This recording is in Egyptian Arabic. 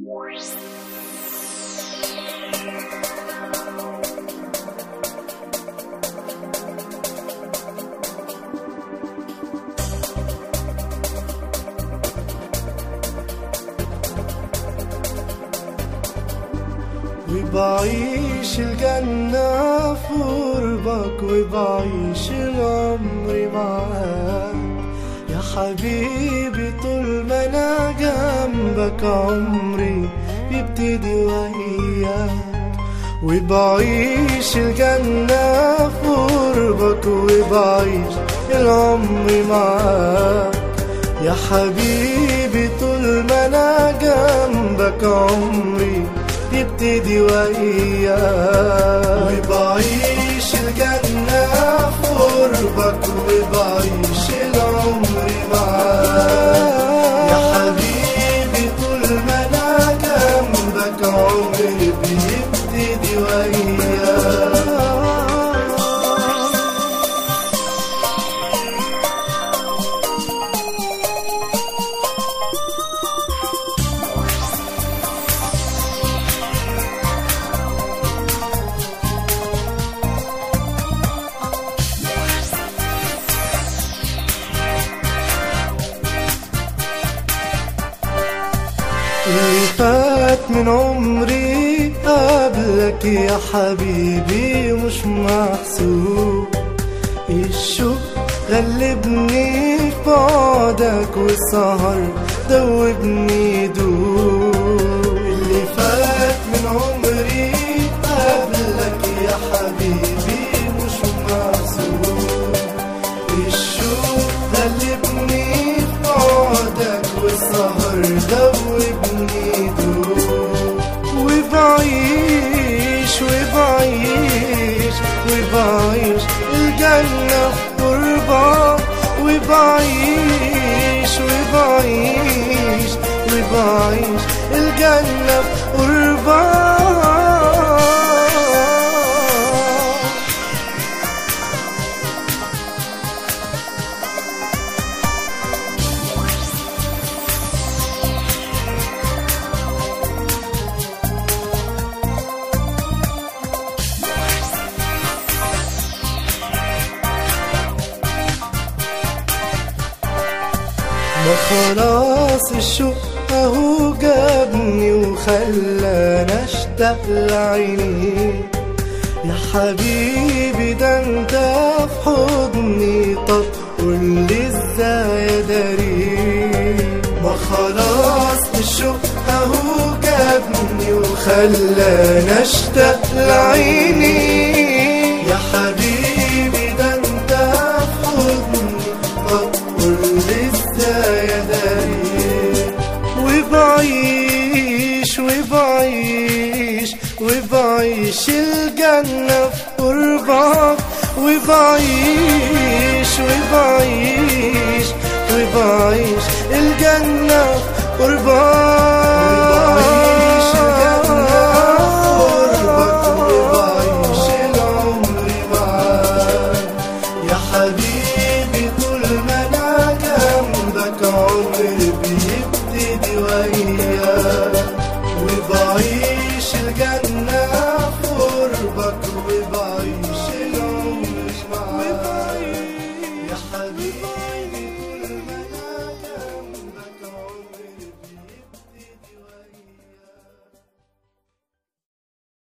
وبعيش الجنة في قربك وبعيش العمر معاك يا حبيبي طول ما انا جنبك عمري بيبتدي وياك وبعيش الجنة في قربك وبعيش العمر معاك يا حبيبي طول ما انا جنبك عمري يبتدي وياك وبعيش الجنة في قربك وبعيش العمر معاك يا حبيبي طول ما انا جنبك عمري بيبتدي وياك اللي فات من عمري قبلك يا حبيبي مش محسوب الشوق غلبني في بعدك والسهر دوبني دوب اللي فات من عمري قبلك يا حبيبي مش محسوب الشوق غلبني في بعدك والسهر دوبني دوب وبعيش وبعيش وبعيش الجنة في قربك وبعيش وبعيش وبعيش الجنة في قربك ما خلاص الشوق اهو جابني وخلاني اشتاق لعينيك يا حبيبي ده انت في حضني طب قولي ازاي اداريك ما خلاص الشوق اهو جابني وخلاني اشتاق لعينيك يا حبيبي ده انت في حضني طب قولي ازاي اداريك وبعيش وبعيش وبعيش الجنة في قربك وبعيش وبعيش وبعيش الجنة في قربك وبعيش العمر معاك يا حبيبي طول ما انا جنبك عمري بيبتدي وياك